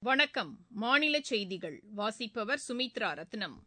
வணக்கம் மாநில செய்திகள் வாசிப்பவர் சுமித்ரா ரத்னம்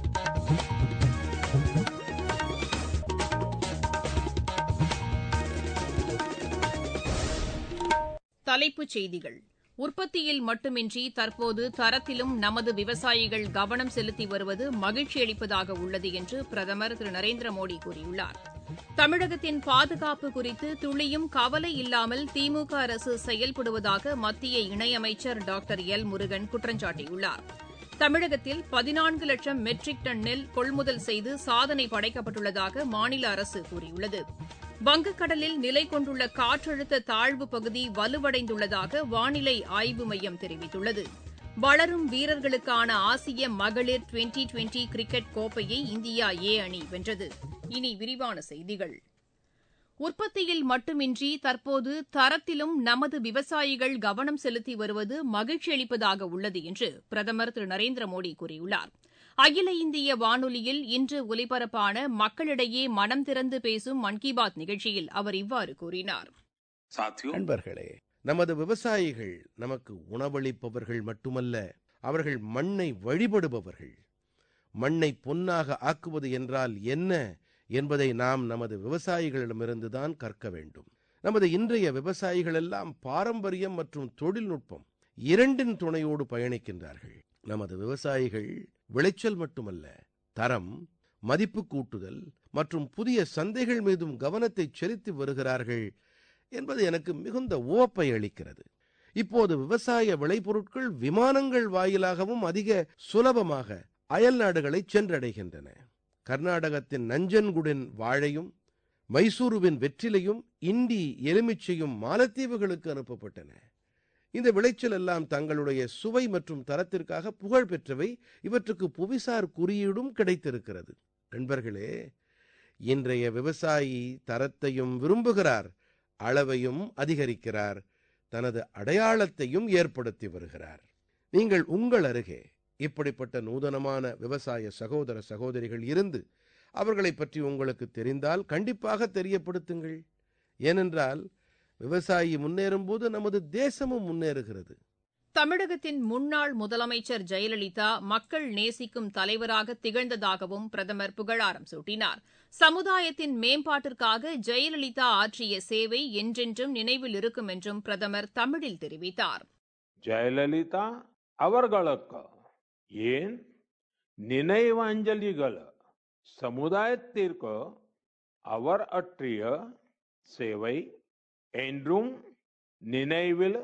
தலைப்புச் செய்திகள் உற்பத்தியில் மட்டுமின்றி தற்போது தரத்திலும் நமது விவசாயிகள் கவனம் செலுத்தி வருவது மகிழ்ச்சியளிப்பதாக உள்ளது என்று பிரதமர் திரு நரேந்திர மோடி கூறியுள்ளார் தமிழகத்தின் பாதுகாப்பு குறித்து துளியும் கவலை இல்லாமல் திமுக அரசு செயல்படுவதாக மத்திய இணையமைச்சர் டாக்டர் எல் முருகன் குற்றம் சாட்டியுள்ளார் தமிழகத்தில் பதினான்கு லட்சம் மெட்ரிக் டன் நெல் கொள்முதல் செய்து சாதனை படைக்கப்பட்டுள்ளதாக மாநில அரசு கூறியுள்ளது வங்கக்கடலில் நிலை கொண்டுள்ள காற்றழுத்த தாழ்வு பகுதி வலுவடைந்துள்ளதாக வானிலை ஆய்வு மையம் தெரிவித்துள்ளது வளரும் வீரர்களுக்கான ஆசிய மகளிர் டுவெண்டி டுவெண்டி கிரிக்கெட் கோப்பையை இந்தியா ஏ அணி வென்றது இனி விரிவான செய்திகள் உற்பத்தியில் மட்டுமின்றி தற்போது தரத்திலும் நமது விவசாயிகள் கவனம் செலுத்தி வருவது மகிழ்ச்சியளிப்பதாக உள்ளது என்று பிரதமர் திரு நரேந்திர மோடி கூறியுள்ளார் அகில இந்திய வானொலியில் இன்று ஒலிபரப்பான மக்களிடையே மனம் திறந்து பேசும் மன் கி பாத் நிகழ்ச்சியில் அவர் இவ்வாறு கூறினார் நண்பர்களே நமது விவசாயிகள் நமக்கு உணவளிப்பவர்கள் மட்டுமல்ல அவர்கள் மண்ணை வழிபடுபவர்கள் மண்ணை பொன்னாக ஆக்குவது என்றால் என்ன என்பதை நாம் நமது விவசாயிகளிடமிருந்துதான் கற்க வேண்டும் நமது இன்றைய விவசாயிகள் எல்லாம் பாரம்பரியம் மற்றும் தொழில்நுட்பம் இரண்டின் துணையோடு பயணிக்கின்றார்கள் நமது விவசாயிகள் விளைச்சல் மட்டுமல்ல தரம் மதிப்பு கூட்டுதல் மற்றும் புதிய சந்தைகள் மீதும் கவனத்தை செலுத்தி வருகிறார்கள் என்பது எனக்கு மிகுந்த உவப்பை அளிக்கிறது இப்போது விவசாய விளைபொருட்கள் விமானங்கள் வாயிலாகவும் அதிக சுலபமாக அயல் நாடுகளை சென்றடைகின்றன கர்நாடகத்தின் நஞ்சன்குடின் வாழையும் மைசூருவின் வெற்றிலையும் இண்டி எலுமிச்சையும் மாலத்தீவுகளுக்கு அனுப்பப்பட்டன இந்த விளைச்சல் எல்லாம் தங்களுடைய சுவை மற்றும் தரத்திற்காக புகழ் பெற்றவை இவற்றுக்கு புவிசார் குறியீடும் கிடைத்திருக்கிறது நண்பர்களே இன்றைய விவசாயி தரத்தையும் விரும்புகிறார் அளவையும் அதிகரிக்கிறார் தனது அடையாளத்தையும் ஏற்படுத்தி வருகிறார் நீங்கள் உங்கள் அருகே இப்படிப்பட்ட நூதனமான விவசாய சகோதர சகோதரிகள் இருந்து அவர்களைப் பற்றி உங்களுக்கு தெரிந்தால் கண்டிப்பாக தெரியப்படுத்துங்கள் ஏனென்றால் விவசாயி முன்னேறும்போது நமது தேசமும் முன்னேறுகிறது தமிழகத்தின் முன்னாள் முதலமைச்சர் ஜெயலலிதா மக்கள் நேசிக்கும் தலைவராக திகழ்ந்ததாகவும் பிரதமர் புகழாரம் சூட்டினார் சமுதாயத்தின் மேம்பாட்டிற்காக ஜெயலலிதா ஆற்றிய சேவை என்றென்றும் நினைவில் இருக்கும் என்றும் பிரதமர் தமிழில் தெரிவித்தார் ஜெயலலிதா அவர்களுக்கு ஏன் நினைவஞ்சலிகள் சமுதாயத்திற்கு அவர் ஆற்றிய சேவை என்றும் நினைவில்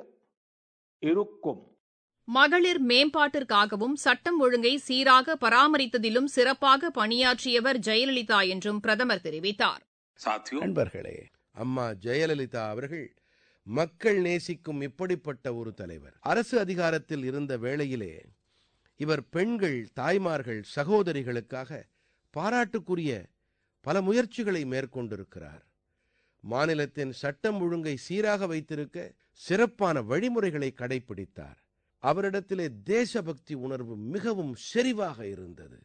இருக்கும் மகளிர் மேம்பாட்டிற்காகவும் சட்டம் ஒழுங்கை சீராக பராமரித்ததிலும் சிறப்பாக பணியாற்றியவர் ஜெயலலிதா என்றும் பிரதமர் தெரிவித்தார் நண்பர்களே அம்மா ஜெயலலிதா அவர்கள் மக்கள் நேசிக்கும் இப்படிப்பட்ட ஒரு தலைவர் அரசு அதிகாரத்தில் இருந்த வேளையிலே இவர் பெண்கள் தாய்மார்கள் சகோதரிகளுக்காக பாராட்டுக்குரிய பல முயற்சிகளை மேற்கொண்டிருக்கிறார் மாநிலத்தின் சட்டம் ஒழுங்கை சீராக வைத்திருக்க சிறப்பான வழிமுறைகளை கடைபிடித்தார் அவரிடத்திலே தேசபக்தி உணர்வு மிகவும் செறிவாக இருந்தது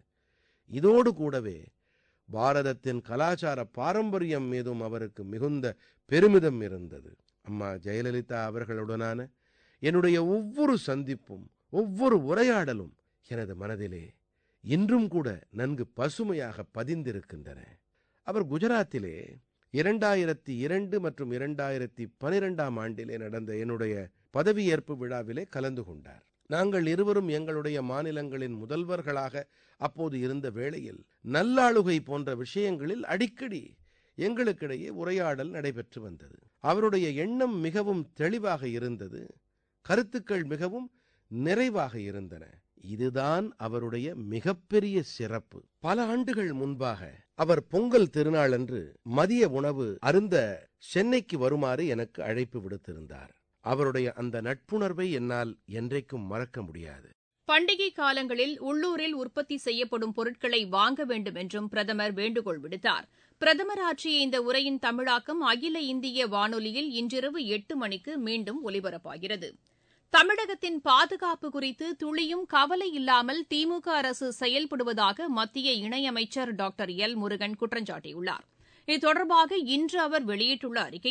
இதோடு கூடவே பாரதத்தின் கலாச்சார பாரம்பரியம் மீதும் அவருக்கு மிகுந்த பெருமிதம் இருந்தது அம்மா ஜெயலலிதா அவர்களுடனான என்னுடைய ஒவ்வொரு சந்திப்பும் ஒவ்வொரு உரையாடலும் எனது மனதிலே இன்றும் கூட நன்கு பசுமையாக பதிந்திருக்கின்றன அவர் குஜராத்திலே இரண்டாயிரத்தி இரண்டு மற்றும் இரண்டாயிரத்தி பனிரெண்டாம் ஆண்டிலே நடந்த என்னுடைய பதவியேற்பு விழாவிலே கலந்து கொண்டார் நாங்கள் இருவரும் எங்களுடைய மாநிலங்களின் முதல்வர்களாக அப்போது இருந்த வேளையில் நல்லாளுகை போன்ற விஷயங்களில் அடிக்கடி எங்களுக்கிடையே உரையாடல் நடைபெற்று வந்தது அவருடைய எண்ணம் மிகவும் தெளிவாக இருந்தது கருத்துக்கள் மிகவும் நிறைவாக இருந்தன இதுதான் அவருடைய மிகப்பெரிய சிறப்பு பல ஆண்டுகள் முன்பாக அவர் பொங்கல் திருநாளன்று மதிய உணவு அருந்த சென்னைக்கு வருமாறு எனக்கு அழைப்பு விடுத்திருந்தார் அவருடைய அந்த நட்புணர்வை என்னால் என்றைக்கும் மறக்க முடியாது பண்டிகை காலங்களில் உள்ளூரில் உற்பத்தி செய்யப்படும் பொருட்களை வாங்க வேண்டும் என்றும் பிரதமர் வேண்டுகோள் விடுத்தார் பிரதமர் ஆற்றிய இந்த உரையின் தமிழாக்கம் அகில இந்திய வானொலியில் இன்றிரவு எட்டு மணிக்கு மீண்டும் ஒலிபரப்பாகிறது தமிழகத்தின் பாதுகாப்பு குறித்து துளியும் கவலை இல்லாமல் திமுக அரசு செயல்படுவதாக மத்திய இணையமைச்சர் டாக்டர் எல் முருகன் குற்றம் சாட்டியுள்ளார் இது தொடர்பாக இன்று அவர் வெளியிட்டுள்ள அறிக்கையில்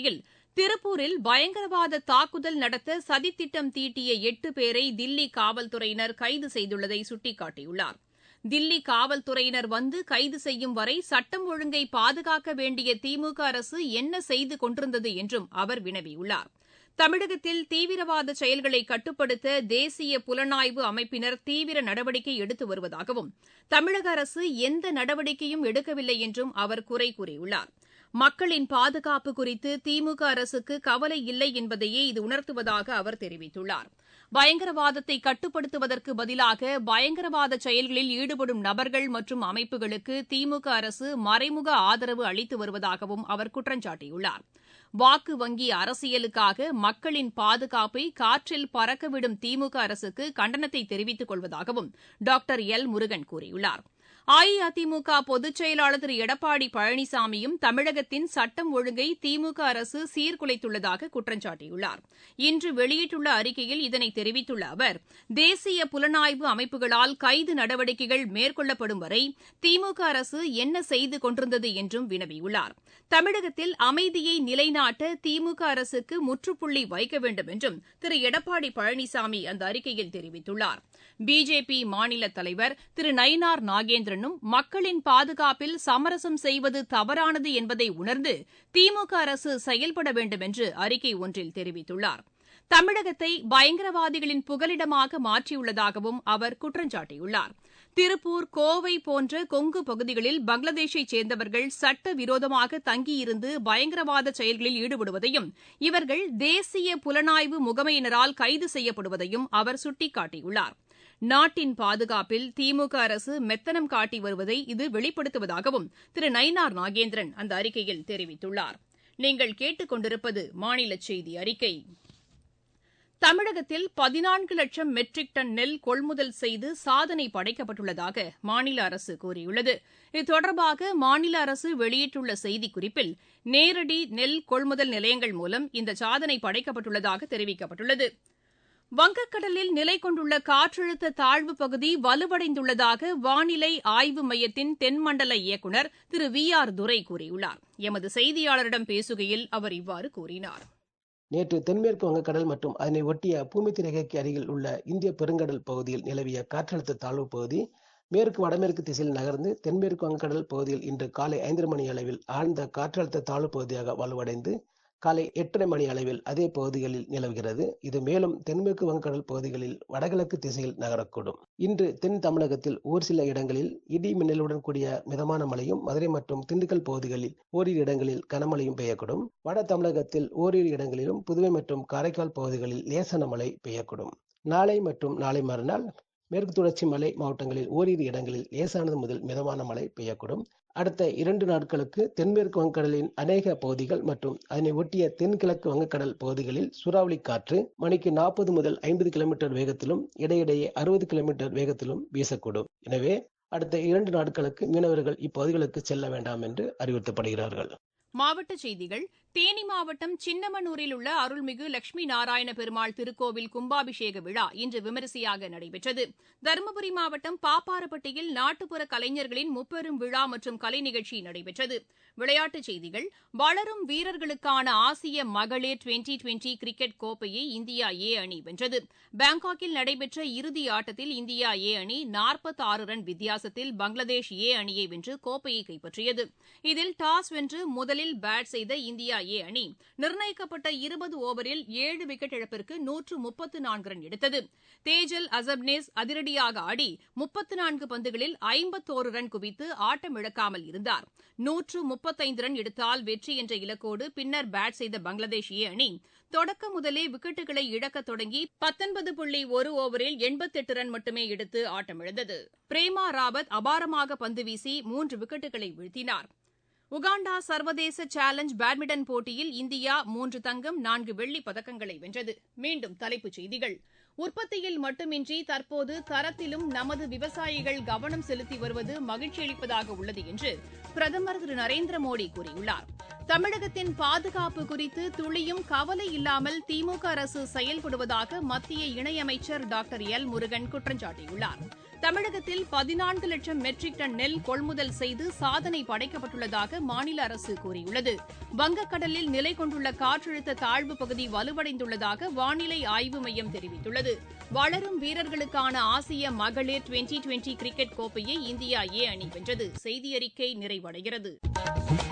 திருப்பூரில் பயங்கரவாத தாக்குதல் நடத்த சதித்திட்டம் தீட்டிய எட்டு பேரை தில்லி காவல்துறையினர் கைது செய்துள்ளதை சுட்டிக்காட்டியுள்ளார் தில்லி காவல்துறையினர் வந்து கைது செய்யும் வரை சட்டம் ஒழுங்கை பாதுகாக்க வேண்டிய திமுக அரசு என்ன செய்து கொண்டிருந்தது என்றும் அவர் வினவியுள்ளார் தமிழகத்தில் தீவிரவாத செயல்களை கட்டுப்படுத்த தேசிய புலனாய்வு அமைப்பினர் தீவிர நடவடிக்கை எடுத்து வருவதாகவும் தமிழக அரசு எந்த நடவடிக்கையும் எடுக்கவில்லை என்றும் அவர் குறை கூறியுள்ளார் மக்களின் பாதுகாப்பு குறித்து திமுக அரசுக்கு கவலை இல்லை என்பதையே இது உணர்த்துவதாக அவர் தெரிவித்துள்ளார் பயங்கரவாதத்தை கட்டுப்படுத்துவதற்கு பதிலாக பயங்கரவாத செயல்களில் ஈடுபடும் நபர்கள் மற்றும் அமைப்புகளுக்கு திமுக அரசு மறைமுக ஆதரவு அளித்து வருவதாகவும் அவர் குற்றம் சாட்டியுள்ளார் வாக்கு வங்கி அரசியலுக்காக மக்களின் பாதுகாப்பை காற்றில் பறக்கவிடும் திமுக அரசுக்கு கண்டனத்தை தெரிவித்துக் கொள்வதாகவும் டாக்டர் எல் முருகன் கூறியுள்ளார் அஇஅதிமுக பொதுச் செயலாளர் திரு எடப்பாடி பழனிசாமியும் தமிழகத்தின் சட்டம் ஒழுங்கை திமுக அரசு சீர்குலைத்துள்ளதாக குற்றம் சாட்டியுள்ளார் இன்று வெளியிட்டுள்ள அறிக்கையில் இதனை தெரிவித்துள்ள அவர் தேசிய புலனாய்வு அமைப்புகளால் கைது நடவடிக்கைகள் மேற்கொள்ளப்படும் வரை திமுக அரசு என்ன செய்து கொண்டிருந்தது என்றும் வினவியுள்ளார் தமிழகத்தில் அமைதியை நிலைநாட்ட திமுக அரசுக்கு முற்றுப்புள்ளி வைக்க வேண்டும் என்றும் திரு எடப்பாடி பழனிசாமி அந்த அறிக்கையில் தெரிவித்துள்ளார் பிஜேபி மாநில தலைவர் திரு நயினார் நாகேந்திரனும் மக்களின் பாதுகாப்பில் சமரசம் செய்வது தவறானது என்பதை உணர்ந்து திமுக அரசு செயல்பட வேண்டும் என்று அறிக்கை ஒன்றில் தெரிவித்துள்ளார் தமிழகத்தை பயங்கரவாதிகளின் புகலிடமாக மாற்றியுள்ளதாகவும் அவர் குற்றம் சாட்டியுள்ளார் திருப்பூர் கோவை போன்ற கொங்கு பகுதிகளில் பங்களாதேஷைச் சேர்ந்தவர்கள் சட்டவிரோதமாக தங்கியிருந்து பயங்கரவாத செயல்களில் ஈடுபடுவதையும் இவர்கள் தேசிய புலனாய்வு முகமையினரால் கைது செய்யப்படுவதையும் அவர் சுட்டிக்காட்டியுள்ளார் நாட்டின் பாதுகாப்பில் திமுக அரசு மெத்தனம் காட்டி வருவதை இது வெளிப்படுத்துவதாகவும் திரு நயினார் நாகேந்திரன் அந்த அறிக்கையில் தெரிவித்துள்ளார் நீங்கள் கேட்டுக் கொண்டிருப்பது மாநில செய்தி அறிக்கை தமிழகத்தில் பதினான்கு லட்சம் மெட்ரிக் டன் நெல் கொள்முதல் செய்து சாதனை படைக்கப்பட்டுள்ளதாக மாநில அரசு கூறியுள்ளது இது தொடர்பாக மாநில அரசு வெளியிட்டுள்ள செய்திக்குறிப்பில் நேரடி நெல் கொள்முதல் நிலையங்கள் மூலம் இந்த சாதனை படைக்கப்பட்டுள்ளதாக தெரிவிக்கப்பட்டுள்ளது வங்கக்கடலில் நிலை கொண்டுள்ள காற்றழுத்த தாழ்வு பகுதி வலுவடைந்துள்ளதாக வானிலை ஆய்வு மையத்தின் தென்மண்டல இயக்குநர் திரு வி ஆர் துரை கூறியுள்ளார் எமது செய்தியாளரிடம் பேசுகையில் அவர் இவ்வாறு கூறினார் நேற்று தென்மேற்கு வங்கக்கடல் மற்றும் அதனை ஒட்டிய பூமித்தி ரேகைக்கு அருகில் உள்ள இந்திய பெருங்கடல் பகுதியில் நிலவிய காற்றழுத்த தாழ்வு பகுதி மேற்கு வடமேற்கு திசையில் நகர்ந்து தென்மேற்கு வங்கக்கடல் பகுதியில் இன்று காலை ஐந்தரை மணி அளவில் ஆழ்ந்த காற்றழுத்த தாழ்வு பகுதியாக வலுவடைந்து காலை எட்டரை மணி அளவில் அதே பகுதிகளில் நிலவுகிறது இது மேலும் தென்மேற்கு வங்கக்கடல் பகுதிகளில் வடகிழக்கு திசையில் நகரக்கூடும் இன்று தென் தமிழகத்தில் ஒரு சில இடங்களில் இடி மின்னலுடன் கூடிய மிதமான மழையும் மதுரை மற்றும் திண்டுக்கல் பகுதிகளில் ஓரிரு இடங்களில் கனமழையும் பெய்யக்கூடும் வட தமிழகத்தில் ஓரிரு இடங்களிலும் புதுவை மற்றும் காரைக்கால் பகுதிகளில் லேசான மழை பெய்யக்கூடும் நாளை மற்றும் நாளை மறுநாள் மேற்கு தொடர்ச்சி மலை மாவட்டங்களில் ஓரிரு இடங்களில் லேசானது முதல் மிதமான மழை பெய்யக்கூடும் அடுத்த இரண்டு நாட்களுக்கு தென்மேற்கு வங்கக்கடலின் அநேக பகுதிகள் மற்றும் அதனை ஒட்டிய தென்கிழக்கு வங்கக்கடல் பகுதிகளில் சூறாவளி காற்று மணிக்கு நாற்பது முதல் ஐம்பது கிலோமீட்டர் வேகத்திலும் இடையிடையே அறுபது கிலோமீட்டர் வேகத்திலும் வீசக்கூடும் எனவே அடுத்த இரண்டு நாட்களுக்கு மீனவர்கள் இப்பகுதிகளுக்கு செல்ல வேண்டாம் என்று அறிவுறுத்தப்படுகிறார்கள் மாவட்டச் செய்திகள் தேனி மாவட்டம் சின்னமனூரில் உள்ள அருள்மிகு லட்சுமி நாராயண பெருமாள் திருக்கோவில் கும்பாபிஷேக விழா இன்று விமரிசையாக நடைபெற்றது தருமபுரி மாவட்டம் பாப்பாரப்பட்டியில் நாட்டுப்புற கலைஞர்களின் முப்பெரும் விழா மற்றும் கலை நிகழ்ச்சி நடைபெற்றது விளையாட்டுச் செய்திகள் வளரும் வீரர்களுக்கான ஆசிய மகளிர் டுவெண்டி டுவெண்டி கிரிக்கெட் கோப்பையை இந்தியா ஏ அணி வென்றது பாங்காக்கில் நடைபெற்ற இறுதி ஆட்டத்தில் இந்தியா ஏ அணி நாற்பத்தி ஆறு ரன் வித்தியாசத்தில் பங்களாதேஷ் ஏ அணியை வென்று கோப்பையை கைப்பற்றியது இதில் டாஸ் வென்று முதலில் பேட் செய்த இந்தியா ஏ அணி நிர்ணயிக்கப்பட்ட இருபது ஓவரில் ஏழு விக்கெட் இழப்பிற்கு நூற்று முப்பத்து நான்கு ரன் எடுத்தது தேஜல் அசப்னேஸ் அதிரடியாக ஆடி முப்பத்து நான்கு பந்துகளில் ஐம்பத்தோரு ரன் குவித்து ஆட்டம் இழக்காமல் இருந்தார் நூற்று முப்பத்தைந்து ரன் எடுத்தால் வெற்றி என்ற இலக்கோடு பின்னர் பேட் செய்த பங்களாதேஷ் ஏ அணி தொடக்க முதலே விக்கெட்டுகளை இழக்கத் தொடங்கி பத்தொன்பது புள்ளி ஒரு ஓவரில் எண்பத்தெட்டு ரன் மட்டுமே எடுத்து ஆட்டமிழந்தது பிரேமா ராவத் அபாரமாக பந்து வீசி மூன்று விக்கெட்டுகளை வீழ்த்தினார் உகாண்டா சர்வதேச சேலஞ்ச் பேட்மிண்டன் போட்டியில் இந்தியா மூன்று தங்கம் நான்கு வெள்ளிப் பதக்கங்களை வென்றது மீண்டும் தலைப்புச் செய்திகள் உற்பத்தியில் மட்டுமின்றி தற்போது தரத்திலும் நமது விவசாயிகள் கவனம் செலுத்தி வருவது மகிழ்ச்சியளிப்பதாக உள்ளது என்று பிரதமர் திரு நரேந்திர மோடி கூறியுள்ளார் தமிழகத்தின் பாதுகாப்பு குறித்து துளியும் கவலை இல்லாமல் திமுக அரசு செயல்படுவதாக மத்திய இணையமைச்சர் டாக்டர் எல் முருகன் குற்றம் சாட்டியுள்ளார் தமிழகத்தில் பதினான்கு லட்சம் மெட்ரிக் டன் நெல் கொள்முதல் செய்து சாதனை படைக்கப்பட்டுள்ளதாக மாநில அரசு கூறியுள்ளது வங்கக்கடலில் நிலை கொண்டுள்ள காற்றழுத்த தாழ்வு பகுதி வலுவடைந்துள்ளதாக வானிலை ஆய்வு மையம் தெரிவித்துள்ளது வளரும் வீரர்களுக்கான ஆசிய மகளிர் டுவெண்டி டுவெண்டி கிரிக்கெட் கோப்பையை இந்தியா ஏ அணி வென்றது செய்தி அறிக்கை நிறைவடைகிறது